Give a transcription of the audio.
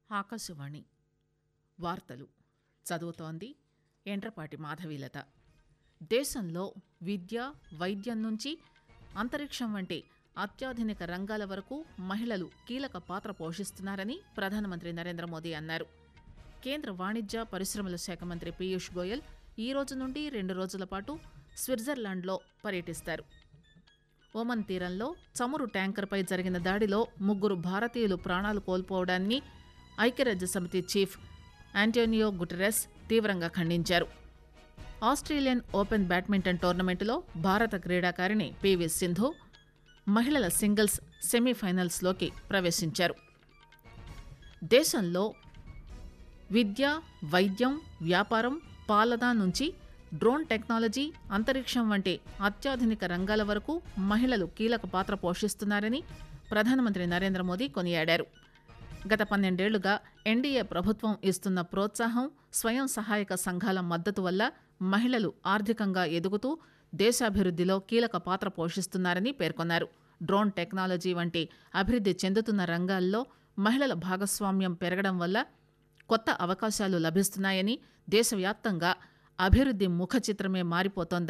ఆకాశవాణి వార్తలు చదువుతోంది ఎండ్రపాటి మాధవీలత దేశంలో విద్య వైద్యం నుంచి అంతరిక్షం వంటి అత్యాధునిక రంగాల వరకు మహిళలు కీలక పాత్ర పోషిస్తున్నారని ప్రధానమంత్రి నరేంద్ర మోదీ అన్నారు కేంద్ర వాణిజ్య పరిశ్రమల శాఖ మంత్రి పీయూష్ గోయల్ ఈ రోజు నుండి రెండు రోజుల పాటు స్విట్జర్లాండ్లో పర్యటిస్తారు ఒమన్ తీరంలో చమురు ట్యాంకర్పై జరిగిన దాడిలో ముగ్గురు భారతీయులు ప్రాణాలు కోల్పోవడాన్ని ఐక్యరాజ్యసమితి చీఫ్ ఆంటోనియో గుటెరస్ తీవ్రంగా ఖండించారు ఆస్ట్రేలియన్ ఓపెన్ బ్యాడ్మింటన్ టోర్నమెంటులో భారత క్రీడాకారిణి పివి సింధు మహిళల సింగిల్స్ సెమీఫైనల్స్లోకి ప్రవేశించారు దేశంలో విద్య వైద్యం వ్యాపారం పాలన నుంచి డ్రోన్ టెక్నాలజీ అంతరిక్షం వంటి అత్యాధునిక రంగాల వరకు మహిళలు కీలక పాత్ర పోషిస్తున్నారని ప్రధానమంత్రి నరేంద్ర మోదీ కొనియాడారు గత పన్నెండేళ్లుగా ఎన్డీఏ ప్రభుత్వం ఇస్తున్న ప్రోత్సాహం స్వయం సహాయక సంఘాల మద్దతు వల్ల మహిళలు ఆర్థికంగా ఎదుగుతూ దేశాభివృద్ధిలో కీలక పాత్ర పోషిస్తున్నారని పేర్కొన్నారు డ్రోన్ టెక్నాలజీ వంటి అభివృద్ధి చెందుతున్న రంగాల్లో మహిళల భాగస్వామ్యం పెరగడం వల్ల కొత్త అవకాశాలు లభిస్తున్నాయని దేశవ్యాప్తంగా అభివృద్ధి ముఖ చిత్రమే మారిపోతోందని